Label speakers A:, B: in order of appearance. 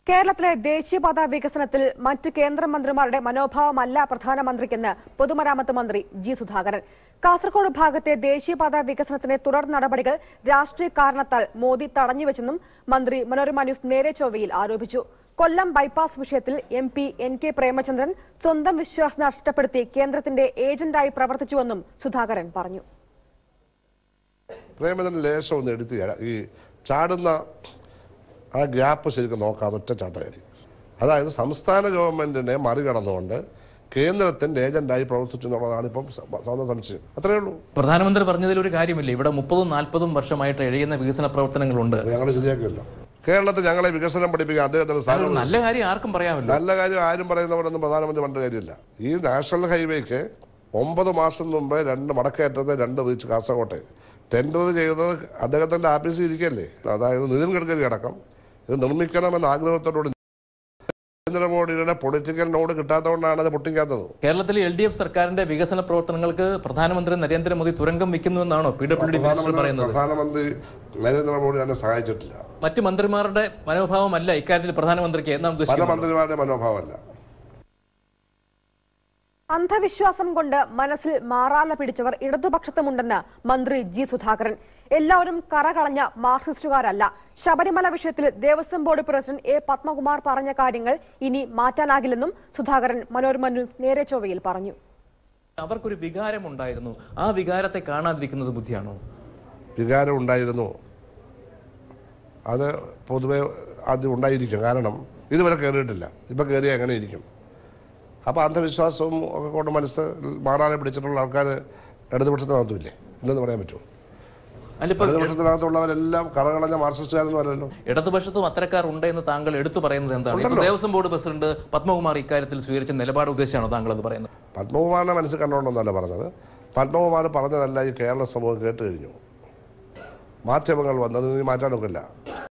A: കേരളത്തിലെ ദേശീയപാത വികസനത്തിൽ മറ്റ് കേന്ദ്രമന്ത്രിമാരുടെ മനോഭാവമല്ല പ്രധാനമന്ത്രിക്കെന്ന് പൊതുമരാമത്ത് മന്ത്രി ജി സുധാകരൻ കാസർഗോഡ് ഭാഗത്തെ ദേശീയപാത വികസനത്തിന്റെ തുടർ നടപടികൾ രാഷ്ട്രീയ കാരണത്താൽ മോദി തടഞ്ഞുവെച്ചെന്നും മന്ത്രി മനോരമ ന്യൂസ് നേരെ ചൊവ്വയിൽ ആരോപിച്ചു കൊല്ലം ബൈപ്പാസ് വിഷയത്തിൽ എം പി എൻ കെ പ്രേമചന്ദ്രൻ സ്വന്തം വിശ്വാസം നഷ്ടപ്പെടുത്തി കേന്ദ്രത്തിന്റെ ഏജന്റായി പ്രവർത്തിച്ചുവെന്നും സുധാകരൻ പറഞ്ഞു
B: പ്രേമചന്ദ്രൻ ലേശം ഒന്ന് എടുത്ത് ചാടാ- ഈ ചാടുന്ന ആ ഗ്യാപ്പ് ശരിക്കും നോക്കാതെ ഒറ്റ ചാട്ടകടി അതായത് സംസ്ഥാന ഗവൺമെന്റിനെ മറികടന്നുകൊണ്ട് കേന്ദ്രത്തിന്റെ ഏജന്റായി പ്രവർത്തിച്ചു എന്നുള്ളതാണ് ഇപ്പം സ- സ്വന്തം സംശയം അത്രയേ ഉള്ളൂ
C: പ്രധാനമന്ത്രി പറഞ്ഞതിൽ ഒരു കാര്യമില്ല ഇവിടെ മുപ്പതും നാൽപ്പതും വർഷമായിട്ട് എഴുതുന്ന വികസന പ്രവർത്തനങ്ങളുണ്ട്
B: ഞങ്ങൾ ശരിയാക്കില്ല കേരളത്തിൽ ഞങ്ങളെ വികസനം പഠിപ്പിക്കാൻ അദ്ദേഹത്തിന്
C: അതൊരു
B: സ്ഥാനം
C: നല്ല കാര്യം ആർക്കും പറയാമല്ലോ
B: നല്ല കാര്യം ആരും പറയുന്നവരൊന്നും പ്രധാനമന്ത്രി പറഞ്ഞ കാര്യമില്ല ഈ നാഷണൽ ഹൈവേക്ക് ഒമ്പത് മാസം മുമ്പ് രണ്ട് മടക്കയറ്റത്തെ രണ്ട് റീച്ച് കാസർകോട്ടെ ടെൻഡർ ചെയ്തത് അദ്ദേഹത്തിന്റെ ആഫീസിൽ ഇരിക്കല്ലേ അതായത് നിതിൻ ഗഡ്കരി അടക്കം ഇത് നിർമ്മിക്കണമെന്ന ആഗ്രഹത്തോടുകൂടി നരേന്ദ്രമോദിയുടെ പൊളിറ്റിക്കൽ നോഡ് കിട്ടാത്തതുകൊണ്ടാണ് അത് പൊട്ടിക്കാത്തത്
C: കേരളത്തിലെ എൽ ഡി എഫ് സർക്കാരിന്റെ വികസന പ്രവർത്തനങ്ങൾക്ക് പ്രധാനമന്ത്രി നരേന്ദ്രമോദി തുരങ്കം വെക്കുന്നുവെന്നാണോ പി ഡബ്ല്യു ഡി മിനിസ്റ്റർ
B: പ്രധാനമന്ത്രി
C: പറയുന്നത്
B: പ്രധാനമന്ത്രി നരേന്ദ്രമോദി തന്നെ സഹായിച്ചിട്ടില്ല
C: മറ്റ് മന്ത്രിമാരുടെ മനോഭാവമല്ല ഇക്കാര്യത്തിൽ പ്രധാനമന്ത്രിക്ക് എന്നാണ്
B: പല
C: ഉദ്ദേശിക്കുന്നത്
B: മന്ത്രിമാരുടെ മനോഭാവമല്ല
A: അന്ധവിശ്വാസം കൊണ്ട് മനസ്സിൽ മാറാല പിടിച്ചവർ ഇടതുപക്ഷത്തുമുണ്ടെന്ന് മന്ത്രി ജി സുധാകരൻ എല്ലാവരും കറകളഞ്ഞ മാർക്സിസ്റ്റുകാരല്ല ശബരിമല വിഷയത്തിൽ ദേവസ്വം ബോർഡ് പ്രസിഡന്റ് എ പത്മകുമാർ പറഞ്ഞ കാര്യങ്ങൾ ഇനി മാറ്റാനാകില്ലെന്നും സുധാകരൻ മനോരമ ന്യൂസ് നേരെ ചൊവ്വയിൽ പറഞ്ഞു
C: അവർക്കൊരു വികാരമുണ്ടായിരുന്നു ആ വികാരത്തെ കാണാതിരിക്കുന്നത് ബുദ്ധിയാണോ
B: വികാരം ഉണ്ടായിരുന്നു അത് പൊതുവെ ആദ്യം ഉണ്ടായിരിക്കും കാരണം ഇതുവരെ കയറിയിട്ടില്ല ഇപ്പം കയറിയാൽ എങ്ങനെ ഇരിക്കും അപ്പോൾ അന്ധവിശ്വാസവും ഒക്കെ കൊണ്ട് മനസ്സ് മാറാനെ പിടിച്ചിട്ടുള്ള ആൾക്കാർ ഇടതുപക്ഷത്തിനകത്തുമില്ലേ ഇല്ലെന്ന് പറയാൻ പറ്റുമോ
C: അല്ലിപ്പോ
B: ഇടതുപക്ഷത്തിനകത്തുള്ളവരെല്ലാം കറകളഞ്ഞ മാർക്സിസ്റ്റുകാരെന്ന് പറയല്ലോ
C: ഇടതുപക്ഷത്തും അത്തരക്കാർ ഉണ്ട് എന്ന് താങ്കൾ എടുത്തു പറയുന്നത് എന്താണ് ഇപ്പോൾ ദേവസ്വം ബോർഡ് പ്രസിഡന്റ് പത്മകുമാർ ഇക്കാര്യത്തിൽ സ്വീകരിച്ച നിലപാട് ഉദ്ദേശിച്ചാണോ താങ്കൾ അത് പറയുന്നത്
B: പത്മകുമാറിനെ മനസ്സിൽ കണ്ടുകൊണ്ടൊന്നല്ല പറഞ്ഞത് പത്മകുമാർ പറഞ്ഞതല്ല ഈ കേരള സമൂഹം കേട്ട് കഴിഞ്ഞു മാധ്യമങ്ങൾ വന്നത് നീ മാറ്റാൻ നോക്കില്ല